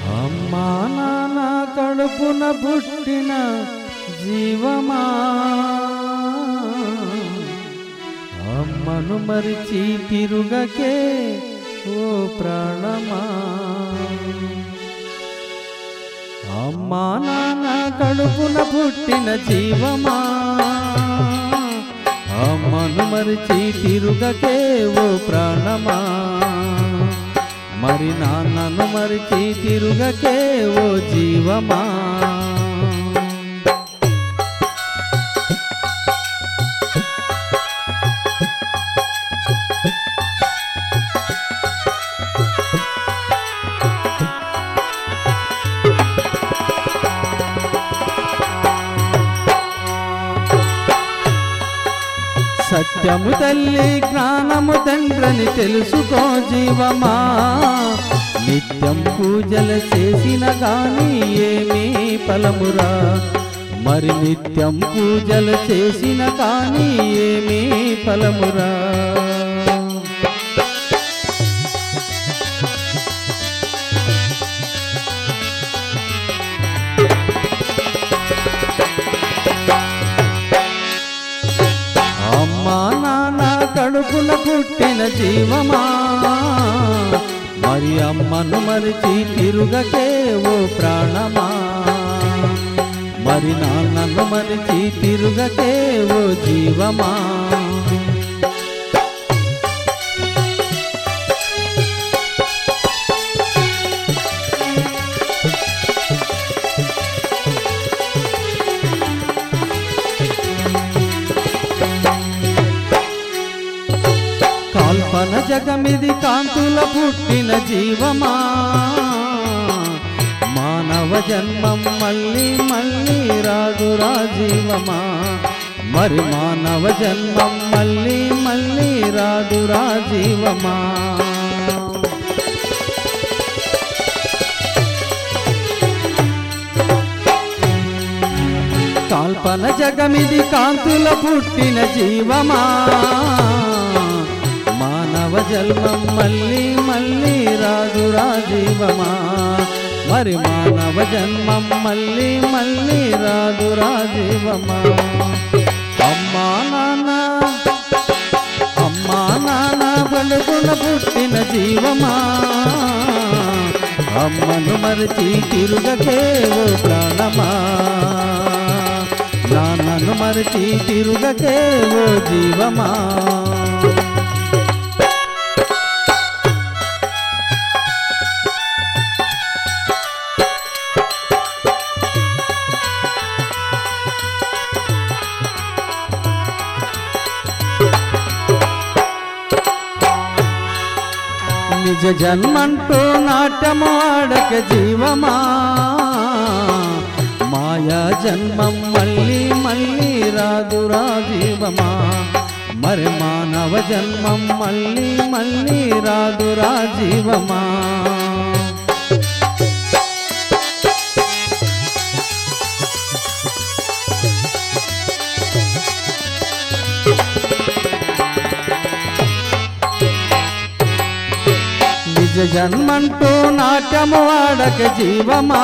అమ్మా నాన్న కడుపున పుట్టిన జీవమా అమ్మను మరిచి తిరుగకే ఓ ప్రాణమా అమ్మా నాన్న కడుపున పుట్టిన జీవమా అమ్మను మరిచి తిరుగకే ఓ ప్రాణమా మరి నాన్నను మరిచి తిరుగకే ఓ జీవమా సత్యము తల్లి జ్ఞానము తండ్రని తెలుసుకో జీవమా నిత్యం పూజలు చేసిన గాని ఏమీ ఫలమురా మరి నిత్యం పూజలు చేసిన కానీ ఏమీ ఫలమురా అమ్మా నాన్న కడుపున పుట్టిన జీవమా మరి అమ్మను మరిచి తిరుగకే ఓ ప్రాణమా మరి నాన్నను మరిచి తిరుగకే ఓ జీవమా కాల్పన జగమిది కాంతుల పుట్టిన జీవమా మానవ జన్మం మళ్ళీ మళ్ళీ రాదురా జీవమా మరి మానవ జన్మం మళ్ళీ మళ్ళీ రాదురా జీవమా కాల్పన జగమిది కాంతుల పుట్టిన జీవమా మానవ జన్మం మళ్ళీ మళ్ళీ రాదురా జీవమా మరి మానవ జన్మం మళ్ళీ మళ్ళీ రాదురా జీవమా అమ్మా నాన్న అమ్మా నాన్న పలుకున పుట్టిన జీవమా అమ్మను మరచి తిరుగకే ఓ ప్రాణమా నాన్నను మరచి తిరుగకే ఓ జీవమా నిజ జన్మంటూ నాట్యము ఆడక జీవమా మాయా జన్మం మళ్ళీ మళ్ళీ రాదురా జీవమా మరి మానవ జన్మం మళ్ళీ మళ్ళీ రాదురా జీవమా నిజ జన్మంటూ నాట్యము ఆడక జీవమా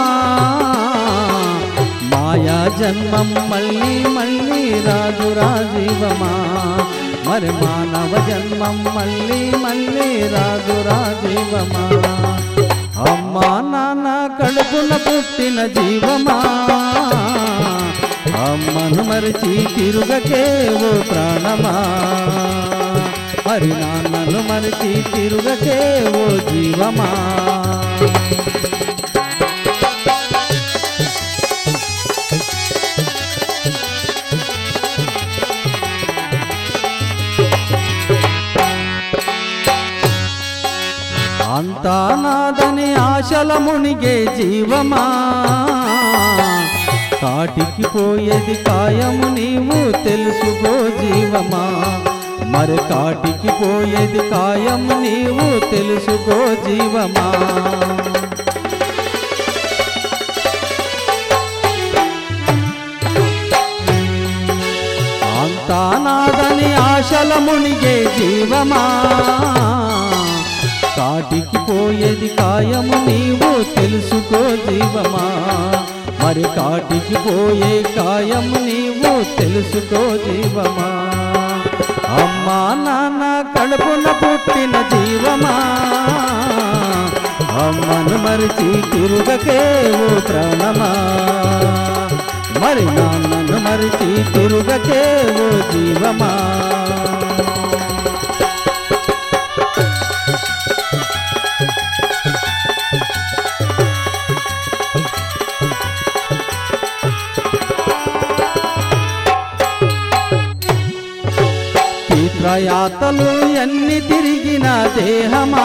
మాయా జన్మం మళ్ళీ మళ్ళీ రాదురా జీవమా మరి మానవ జన్మం మళ్ళీ మళ్ళీ రాదురా జీవమా అమ్మా నాన్న కడుపున పుట్టిన జీవమా అమ్మను మరిచి తిరుగకే ఓ ప్రాణమా మరి నాన్నను మరిచి తిరుగకే ఓ జీవమా అంతా నాదని ఆశల మునిగే జీవమా కాటికి పోయేది కాయము నీవు తెలుసుకో జీవమా మరి కాటికి పోయేది కాయము నీవు తెలుసుకో జీవమా అంతా నాదని ఆశల మునిగే జీవమా కాటికి పోయేది కాయము నీవు తెలుసుకో జీవమా మరి కాటికి పోయే కాయము నీవు తెలుసుకో జీవమా అమ్మా నాన్న కడుపున పుట్టిన జీవమా అమ్మను మరిచి తిరుగకే ఓ ప్రాణమా మరి నాన్నను మరిచి తిరుగకే ఓ జీవమా తీర్థయాతలు ఎన్ని తిరిగిన దేహమా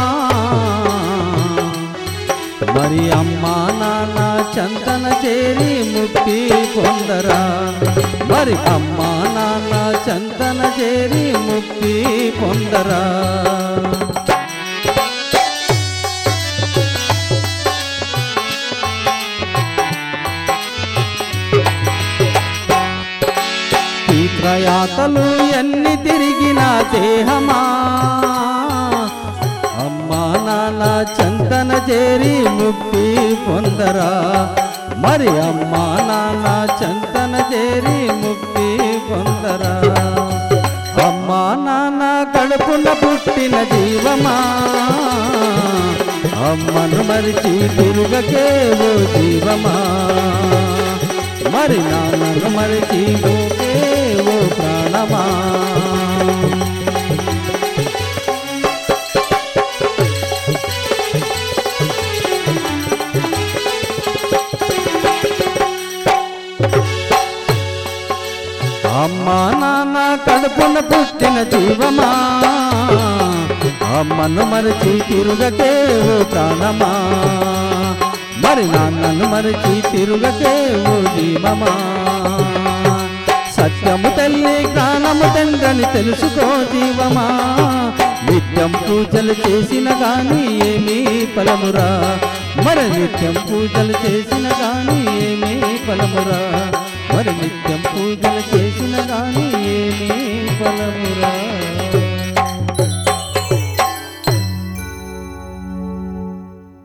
మరి అమ్మా నాన్న చందన చేరి ముక్తి పొందరా మరి అమ్మా నాన్న చందన చేరి ముక్తి పొందరా తీర్థయాతలు ఎన్ని తిరిగిన దేహమా అమ్మా నాన్న చందన చేరి ముక్తి పొందరా మరి అమ్మా నాన్న చందన చేరి ముక్తి పొందరా అమ్మా నాన్న కడుపున పుట్టిన జీవమా అమ్మను మరిచి తిరుగకే ఓ జీవమా మరి నాన్నను మరిచి ఓకే ఓ ప్రాణమా అమ్మా నాన్న కడుపున పుట్టిన జీవమా అమ్మను మరిచి తిరుగకే ఓ ప్రాణమా మరి నాన్నను మరిచి తిరుగకే ఓ జీవమా సత్యము తల్లి జ్ఞానము తండ్రని తెలుసుకో జీవమా నిత్యం పూజలు చేసిన గాని ఏమీ ఫలమురా మరి నిత్యం పూజలు చేసిన గాని ఏమీ ఫలమురా మరి నిత్యం పూజలు చేసిన గాని ఏమీ ఫలమురా